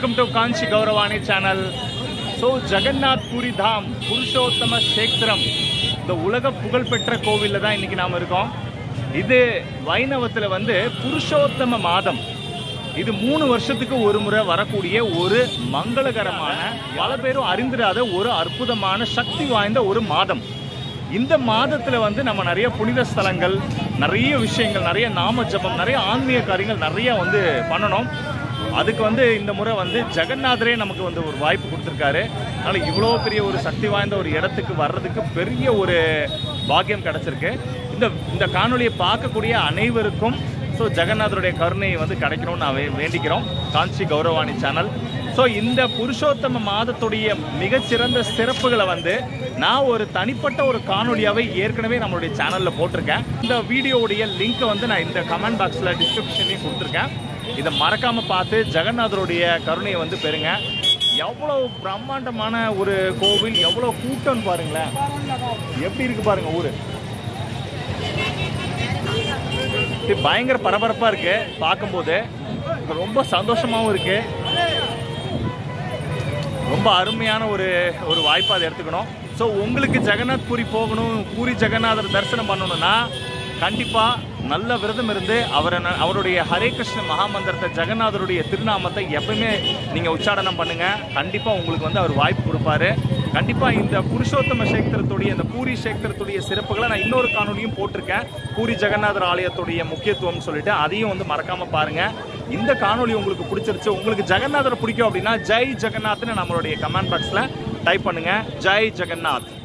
welcome to Kanchi Gauravani channel so Jagannath Puri Dham Purushottama சேத்திரம் இந்த உலக புகழ்பெற்ற கோவிலில் தான் இன்னைக்கு நாம் இருக்கோம் இது வைணவத்தில் வந்து புருஷோத்தம மாதம் இது மூணு வருஷத்துக்கு ஒரு முறை வரக்கூடிய ஒரு மங்களகரமான பல பேரும் அறிந்திராத ஒரு அற்புதமான சக்தி வாய்ந்த ஒரு மாதம் இந்த மாதத்துல வந்து நம்ம நிறைய புனித ஸ்தலங்கள் நிறைய விஷயங்கள் நிறைய நாம ஜபம் நிறைய ஆன்மீக காரியங்கள் நிறைய வந்து பண்ணணும் அதுக்கு வந்து இந்த முறை வந்து ஜெகநாதரே நமக்கு வந்து ஒரு வாய்ப்பு கொடுத்துருக்காரு அதனால இவ்வளோ பெரிய ஒரு சக்தி வாய்ந்த ஒரு இடத்துக்கு வர்றதுக்கு பெரிய ஒரு பாக்கியம் கிடைச்சிருக்கு இந்த இந்த காணொளியை பார்க்கக்கூடிய அனைவருக்கும் ஸோ ஜெகநாதருடைய கருணை வந்து கிடைக்கணும்னு நான் வே- வேண்டிக்கிறோம் காஞ்சி கௌரவாணி சேனல் ஸோ இந்த புருஷோத்தம மாதத்துடைய மிகச்சிறந்த சிறப்புகளை வந்து நான் ஒரு தனிப்பட்ட ஒரு காணொளியாவே ஏற்கனவே நம்மளுடைய சேனலில் போட்டிருக்கேன் இந்த வீடியோவுடைய லிங்க்கை வந்து நான் இந்த கமெண்ட் பாக்ஸில் டிஸ்கிரிப்ஷன்லையும் கொடுத்துருக்கேன் இதை மறக்காம பார்த்து ஜெகநாதருடைய கருணையை வந்து பெறுங்க எவ்வளோ பிரம்மாண்டமான ஒரு கோவில் எவ்வளோ கூட்டம்னு பாருங்களேன் எப்படி இருக்கு பாருங்க ஊரு இது பயங்கர பரபரப்பா இருக்கு பார்க்கும்போது ரொம்ப சந்தோஷமாவும் இருக்கு ரொம்ப அருமையான ஒரு ஒரு வாய்ப்பை அதை எடுத்துக்கணும் ஸோ உங்களுக்கு ஜெகநாத் பூரி போகணும் பூரி ஜெகநாதர் தரிசனம் பண்ணணும்னா கண்டிப்பாக நல்ல விரதம் இருந்து அவரை ந- அவருடைய ஹரே கிருஷ்ண மகாமந்திரத்தை ஜெகநாதருடைய திருநாமத்தை எப்பவுமே நீங்கள் உச்சாடனம் பண்ணுங்க கண்டிப்பாக உங்களுக்கு வந்து அவர் வாய்ப்பு கொடுப்பாரு கண்டிப்பாக இந்த புருஷோத்தம சேத்திரத்துடைய இந்த பூரி சேத்திரத்துடைய சிறப்புகளை நான் இன்னொரு காணொலியும் போட்டிருக்கேன் பூரி ஜெகநாதர் ஆலயத்துடைய முக்கியத்துவம்னு சொல்லிட்டு அதையும் வந்து மறக்காம பாருங்க இந்த காணொளி உங்களுக்கு பிடிச்சிருச்சு உங்களுக்கு ஜெகநாதர் பிடிக்கும் அப்படின்னா ஜெய் ஜெகநாத்னு நம்மளுடைய கமெண்ட் பாக்ஸில் டைப் பண்ணுங்க ஜெய் ஜெகநாத்